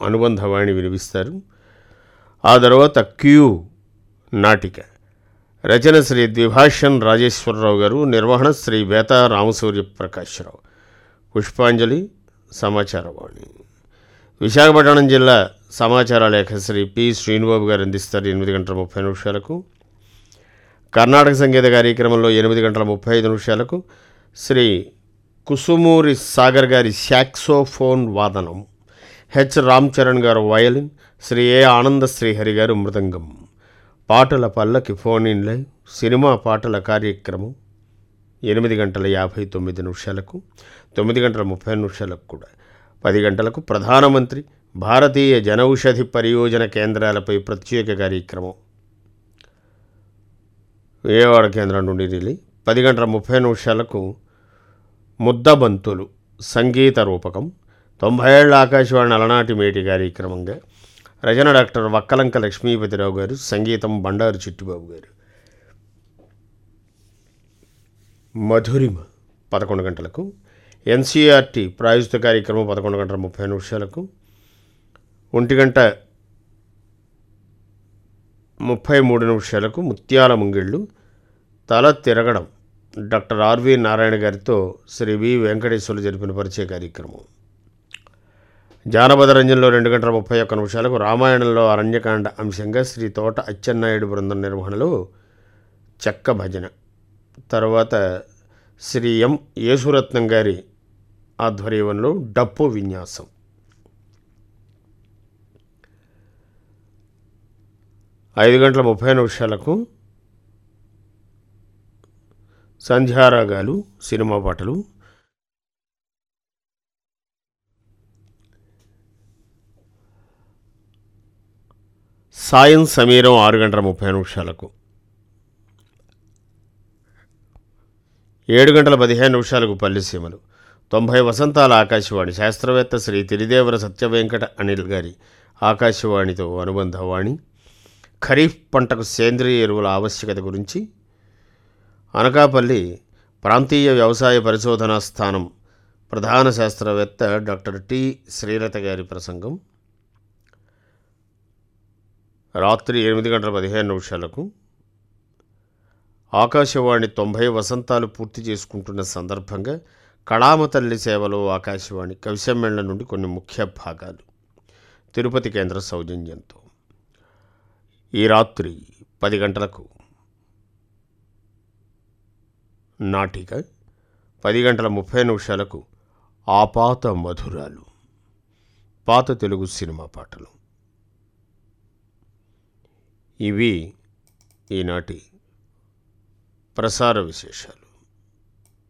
అనుబంధవాణి వినిపిస్తారు ఆ తర్వాత క్యూ నాటిక రచన శ్రీ ద్విభాష్యం రాజేశ్వరరావు గారు నిర్వహణ శ్రీ బేతా రామసూర్య ప్రకాశ్రావు పుష్పాంజలి సమాచారవాణి విశాఖపట్నం జిల్లా సమాచార లేఖ శ్రీ పి శ్రీనుబాబు గారు అందిస్తారు ఎనిమిది గంటల ముప్పై నిమిషాలకు కర్ణాటక సంగీత కార్యక్రమంలో ఎనిమిది గంటల ముప్పై ఐదు నిమిషాలకు శ్రీ కుసుమూరి సాగర్ గారి శాక్సోఫోన్ వాదనం హెచ్ రామ్ చరణ్ గారు వయలిన్ శ్రీ ఏ ఆనంద శ్రీహరి గారు మృదంగం పాటల పల్లకి ఫోన్ ఇన్ లైవ్ సినిమా పాటల కార్యక్రమం ఎనిమిది గంటల యాభై తొమ్మిది నిమిషాలకు తొమ్మిది గంటల ముప్పై నిమిషాలకు కూడా పది గంటలకు ప్రధానమంత్రి భారతీయ జనౌషధి పరియోజన కేంద్రాలపై ప్రత్యేక కార్యక్రమం విజయవాడ కేంద్రం నుండి రిలీ పది గంటల ముప్పై నిమిషాలకు ముద్దబంతులు సంగీత రూపకం తొంభై ఏళ్ల ఆకాశవాణి అలనాటి మేటి కార్యక్రమంగా రచన డాక్టర్ వక్కలంక లక్ష్మీపతిరావు గారు సంగీతం బండారు చిట్టిబాబు గారు మధురిమ పదకొండు గంటలకు ఎన్సీఆర్టీ ప్రాయోజిత కార్యక్రమం పదకొండు గంటల ముప్పై నిమిషాలకు ఒంటి గంట ముప్పై మూడు నిమిషాలకు ముత్యాల ముంగిళ్ళు తల తిరగడం డాక్టర్ ఆర్వి నారాయణ గారితో శ్రీ వి వెంకటేశ్వర్లు జరిపిన పరిచయ కార్యక్రమం జానపద రంజన్లో రెండు గంటల ముప్పై ఒక్క నిమిషాలకు రామాయణంలో అరణ్యకాండ అంశంగా శ్రీ తోట అచ్చెన్నాయుడు బృందం నిర్వహణలో చెక్క భజన తర్వాత శ్రీ ఎం యేసురత్నం గారి ఆధ్వర్యంలో డప్పు విన్యాసం ఐదు గంటల ముప్పై నిమిషాలకు సంధ్యారాగాలు సినిమా పాటలు సాయం సమీరం ఆరు గంటల ముప్పై నిమిషాలకు ఏడు గంటల పదిహేను నిమిషాలకు పల్లెసీమలు తొంభై వసంతాల ఆకాశవాణి శాస్త్రవేత్త శ్రీ తిరిదేవర సత్యవెంకట అనిల్ గారి ఆకాశవాణితో అనుబంధవాణి ఖరీఫ్ పంటకు సేంద్రియ ఎరువుల ఆవశ్యకత గురించి అనకాపల్లి ప్రాంతీయ వ్యవసాయ పరిశోధనా స్థానం ప్రధాన శాస్త్రవేత్త డాక్టర్ టి శ్రీలత గారి ప్రసంగం రాత్రి ఎనిమిది గంటల పదిహేను నిమిషాలకు ఆకాశవాణి తొంభై వసంతాలు పూర్తి చేసుకుంటున్న సందర్భంగా కళామ తల్లి సేవలో ఆకాశవాణి కవిసమ్మేళనం నుండి కొన్ని ముఖ్య భాగాలు తిరుపతి కేంద్ర సౌజన్యంతో ఈ రాత్రి పది గంటలకు నాటిక పది గంటల ముప్పై నిమిషాలకు ఆపాత మధురాలు పాత తెలుగు సినిమా పాటలు ఇవి ఈనాటి ప్రసార విశేషాలు